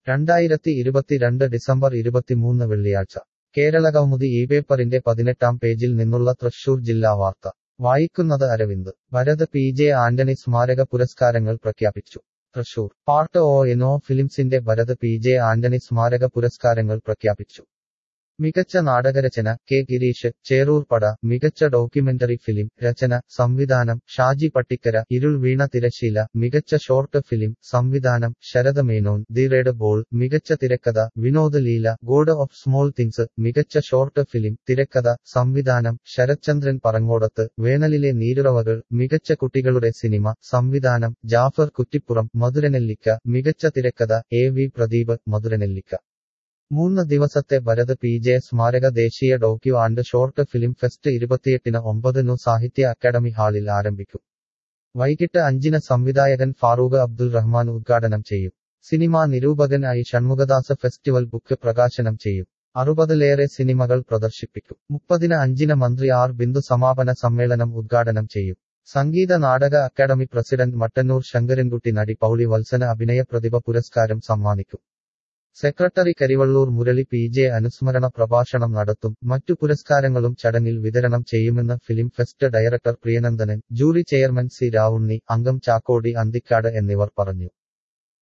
രണ്ടായിരത്തി ഇരുപത്തിരണ്ട് ഡിസംബർ ഇരുപത്തിമൂന്ന് വെള്ളിയാഴ്ച കേരളകൗമുദി ഈ പേപ്പറിന്റെ പതിനെട്ടാം പേജിൽ നിന്നുള്ള തൃശൂർ ജില്ലാ വാർത്ത വായിക്കുന്നത് അരവിന്ദ് ഭരത് പി ജെ ആന്റണി സ്മാരക പുരസ്കാരങ്ങൾ പ്രഖ്യാപിച്ചു തൃശൂർ പാർട്ട് ഒ എനോ ഫിലിംസിന്റെ ഭരത് പി ജെ ആന്റണി സ്മാരക പുരസ്കാരങ്ങൾ പ്രഖ്യാപിച്ചു മികച്ച നാടകരചന കെ ഗിരീഷ് ചേറൂർപ്പട മികച്ച ഡോക്യുമെന്ററി ഫിലിം രചന സംവിധാനം ഷാജി പട്ടിക്കര ഇരുൾ വീണ തിരശീല മികച്ച ഷോർട്ട് ഫിലിം സംവിധാനം Sharada Menon The Red Ball മികച്ച തിരക്കഥ Vinod Leela God of Small Things മികച്ച ഷോർട്ട് ഫിലിം തിരക്കഥ സംവിധാനം ശരത്ചന്ദ്രൻ പറങ്ങോടത്ത് വേനലിലെ നീരുറവകൾ മികച്ച കുട്ടികളുടെ സിനിമ സംവിധാനം ജാഫർ കുറ്റിപ്പുറം മധുരനെല്ലിക്ക മികച്ച തിരക്കഥ എ വി പ്രദീപ് മധുരനെല്ലിക്ക മൂന്ന് ദിവസത്തെ ഭരത് പി ജെ സ്മാരക ദേശീയ docu and short film fest ഇരുപത്തിയെട്ടിന് ഒമ്പതിനു സാഹിത്യ അക്കാദമി ഹാളിൽ ആരംഭിക്കും വൈകിട്ട് അഞ്ചിന് സംവിധായകൻ ഫാറൂഖ് അബ്ദുൽ റഹ്മാൻ ഉദ്ഘാടനം ചെയ്യും സിനിമാ നിരൂപകനായി ഷൺമുഖദാസ് ഫെസ്റ്റിവൽ ബുക്ക് പ്രകാശനം ചെയ്യും അറുപതിലേറെ സിനിമകൾ പ്രദർശിപ്പിക്കും മുപ്പതിന് അഞ്ചിന് മന്ത്രി ആർ ബിന്ദു സമാപന സമ്മേളനം ഉദ്ഘാടനം ചെയ്യും സംഗീത നാടക അക്കാദമി പ്രസിഡന്റ് മട്ടന്നൂർ ശങ്കരൻകുട്ടി നടി പൗളി വത്സന അഭിനയ പ്രതിഭ പുരസ്കാരം സമ്മാനിക്കും secretary Karivellur Murali P J അനുസ്മരണ പ്രഭാഷണം നടത്തും മറ്റു പുരസ്കാരങ്ങളും ചടങ്ങിൽ വിതരണം ചെയ്യുമെന്ന് film fest director Priyanandanan jury chairman C Ravunni അംഗം ചാക്കോടി അന്തിക്കാട് എന്നിവർ പറഞ്ഞു